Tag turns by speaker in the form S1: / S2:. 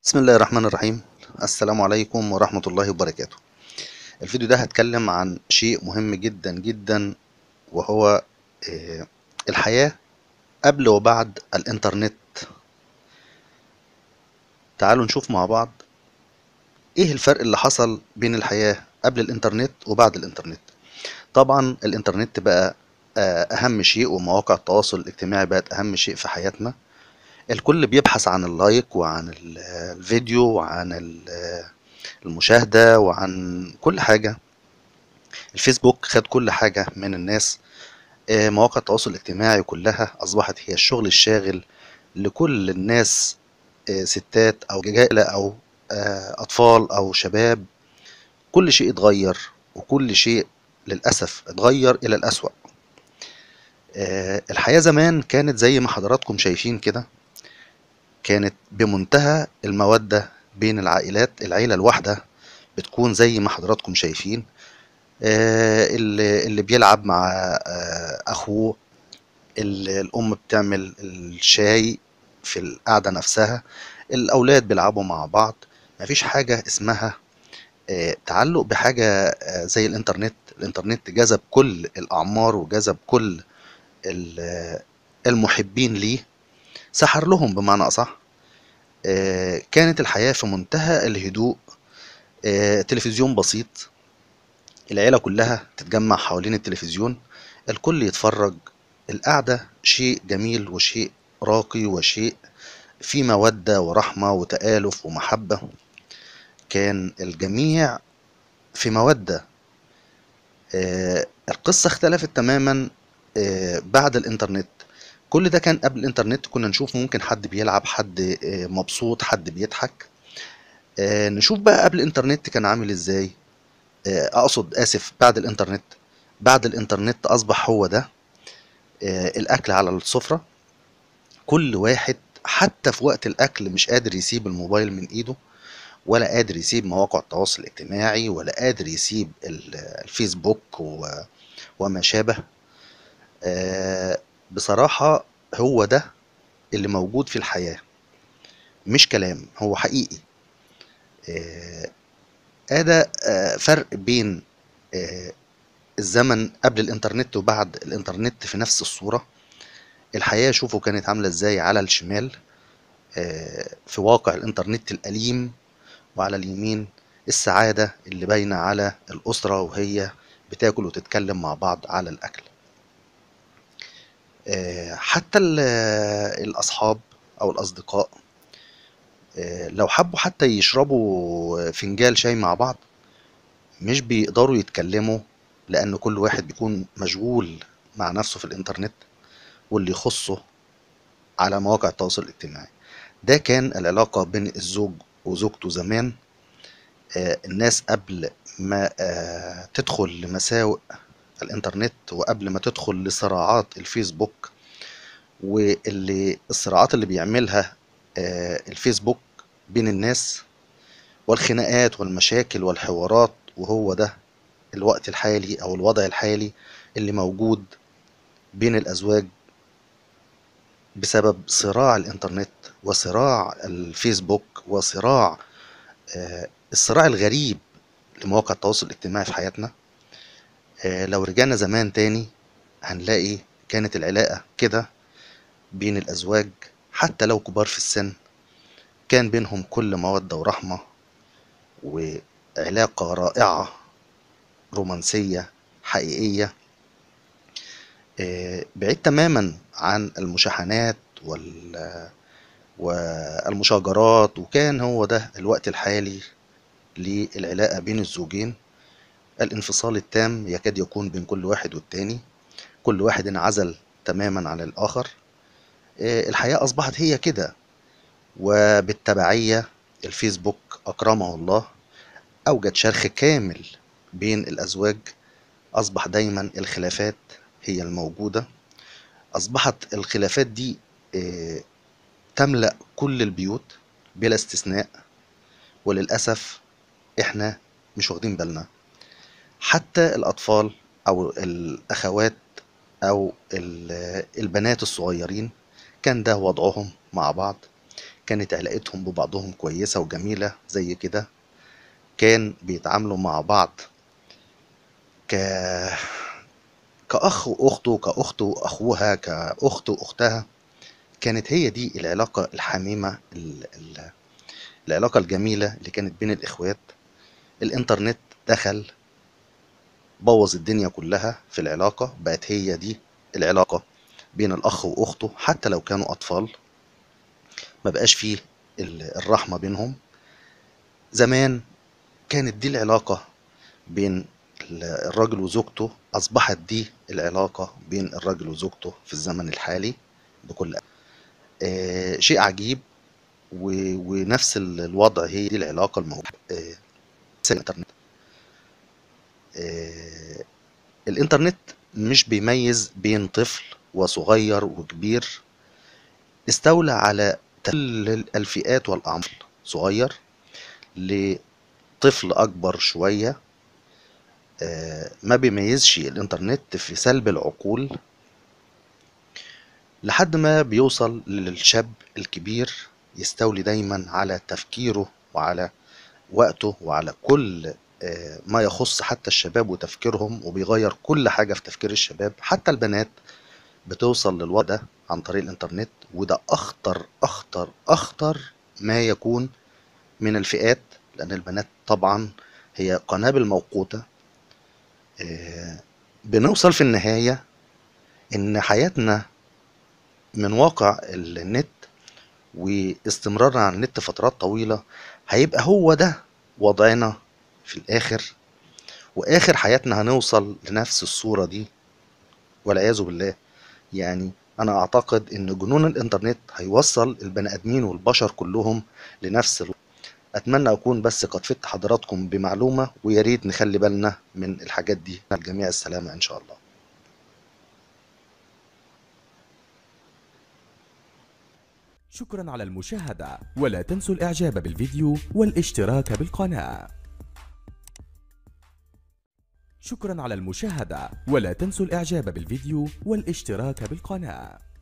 S1: بسم الله الرحمن الرحيم السلام عليكم ورحمة الله وبركاته الفيديو ده هتكلم عن شيء مهم جدا جدا وهو آه، الحياة قبل وبعد الإنترنت تعالوا نشوف مع بعض إيه الفرق اللي حصل بين الحياة قبل الإنترنت وبعد الإنترنت طبعا الإنترنت بقى آه، أهم شيء ومواقع التواصل الاجتماعي بقت أهم شيء في حياتنا الكل بيبحث عن اللايك وعن ال- الفيديو وعن ال- المشاهدة وعن كل حاجة الفيسبوك خد كل حاجة من الناس آه، مواقع التواصل الاجتماعي كلها أصبحت هي الشغل الشاغل لكل الناس آه، ستات أو رجالة أو آه، أطفال أو شباب كل شيء اتغير وكل شيء للأسف اتغير إلى الأسوأ آه، الحياة زمان كانت زي ما حضراتكم شايفين كده كانت بمنتهى المودة بين العائلات العيلة الواحدة بتكون زي ما حضراتكم شايفين آه، اللي اللي بيلعب مع آه، أخوه ال- الأم بتعمل الشاي في القعدة نفسها الأولاد بيلعبوا مع بعض مفيش حاجة اسمها آه، تعلق بحاجة آه، زي الإنترنت الإنترنت جذب كل الأعمار وجذب كل ال- المحبين ليه سحر لهم بمعنى أصح آه، كانت الحياة في منتهى الهدوء آه، تلفزيون بسيط العيلة كلها تتجمع حوالين التلفزيون الكل يتفرج القعدة شيء جميل وشيء راقي وشيء فيه مودة ورحمة وتآلف ومحبة كان الجميع في مودة آه، القصة اختلفت تماما آه، بعد الإنترنت كل ده كان قبل الإنترنت كنا نشوف ممكن حد بيلعب حد آه، مبسوط حد بيضحك آه، نشوف بقى قبل الإنترنت كان عامل إزاي آه، أقصد آسف بعد الإنترنت بعد الإنترنت أصبح هو ده آه، الأكل على السفرة كل واحد حتى في وقت الأكل مش قادر يسيب الموبايل من إيده ولا قادر يسيب مواقع التواصل الاجتماعي ولا قادر يسيب ال- الفيسبوك و- وما شابه آه، بصراحة هو ده اللي موجود في الحياة مش كلام هو حقيقي آه، هذا آه، فرق بين آه، الزمن قبل الإنترنت وبعد الإنترنت في نفس الصورة الحياة شوفوا كانت عاملة إزاي على الشمال آه، في واقع الإنترنت الأليم وعلى اليمين السعادة اللي باينة على الأسرة وهي بتاكل وتتكلم مع بعض على الأكل آه، حتى ال- الأصحاب أو الأصدقاء آه، لو حبوا حتى يشربوا فنجان شاي مع بعض مش بيقدروا يتكلموا لأن كل واحد بيكون مشغول مع نفسه في الإنترنت واللي يخصه على مواقع التواصل الاجتماعي ده كان العلاقة بين الزوج وزوجته زمان آه، الناس قبل ما آه، تدخل لمساوئ الإنترنت وقبل ما تدخل لصراعات الفيسبوك واللي الصراعات اللي بيعملها آه، الفيسبوك بين الناس والخناقات والمشاكل والحوارات وهو ده الوقت الحالي أو الوضع الحالي اللي موجود بين الأزواج بسبب صراع الإنترنت وصراع الفيسبوك وصراع آه، الصراع الغريب لمواقع التواصل الاجتماعي في حياتنا آه، لو رجعنا زمان تاني هنلاقي كانت العلاقة كده بين الأزواج حتى لو كبار في السن كان بينهم كل مودة ورحمة وعلاقة رائعة رومانسية حقيقية آه، بعيد تماما عن المشاحنات وال والمشاجرات وكان هو ده الوقت الحالي للعلاقة بين الزوجين الانفصال التام يكاد يكون بين كل واحد والتاني كل واحد انعزل تماما عن الآخر آه، الحياة أصبحت هي كده وبالتبعية الفيسبوك أكرمه الله أوجد شرخ كامل بين الأزواج أصبح دايما الخلافات هي الموجودة أصبحت الخلافات دي آه، تملأ كل البيوت بلا استثناء وللأسف إحنا مش واخدين بالنا حتى الأطفال أو الأخوات أو ال- البنات الصغيرين كان ده وضعهم مع بعض كانت علاقتهم ببعضهم كويسة وجميلة زي كده كان بيتعاملوا مع بعض ك كأخ وأخته كأخت وأخوها كأخت وأختها كانت هي دي العلاقة الحميمة ال- ال- العلاقة الجميلة اللي كانت بين الإخوات الإنترنت دخل بوظ الدنيا كلها في العلاقة بقت هي دي العلاقة بين الأخ وأخته حتى لو كانوا أطفال ما بقاش فيه ال- الرحمة بينهم زمان كانت دي العلاقة بين ال- الراجل وزوجته أصبحت دي العلاقة بين الراجل وزوجته في الزمن الحالي بكل آه شيء عجيب و... ونفس ال- الوضع هي دي العلاقة الموجودة آه في الإنترنت آه الإنترنت مش بيميز بين طفل وصغير وكبير استولى على كل الفئات والأعمار صغير لطفل أكبر شوية آه، ما بيميزش الإنترنت في سلب العقول لحد ما بيوصل للشاب الكبير يستولي دايما على تفكيره وعلى وقته وعلى كل آه، ما يخص حتى الشباب وتفكيرهم وبيغير كل حاجة في تفكير الشباب حتى البنات بتوصل للوضع ده عن طريق الإنترنت وده أخطر أخطر أخطر ما يكون من الفئات لأن البنات طبعا هي قنابل موقوتة آه، بنوصل في النهاية إن حياتنا من واقع النت واستمرارنا على النت فترات طويلة هيبقى هو ده وضعنا في الآخر وآخر حياتنا هنوصل لنفس الصورة دي والعياذ بالله يعني أنا أعتقد إن جنون الإنترنت هيوصل البني آدمين والبشر كلهم لنفس الوضع أتمنى أكون بس قد فدت حضراتكم بمعلومة ويا ريت نخلي بالنا من الحاجات دي الجميع السلامة إن شاء الله
S2: شكرا على المشاهدة ولا تنسوا الإعجاب بالفيديو والاشتراك بالقناة شكرا على المشاهدة ولا تنسوا الإعجاب بالفيديو والاشتراك بالقناة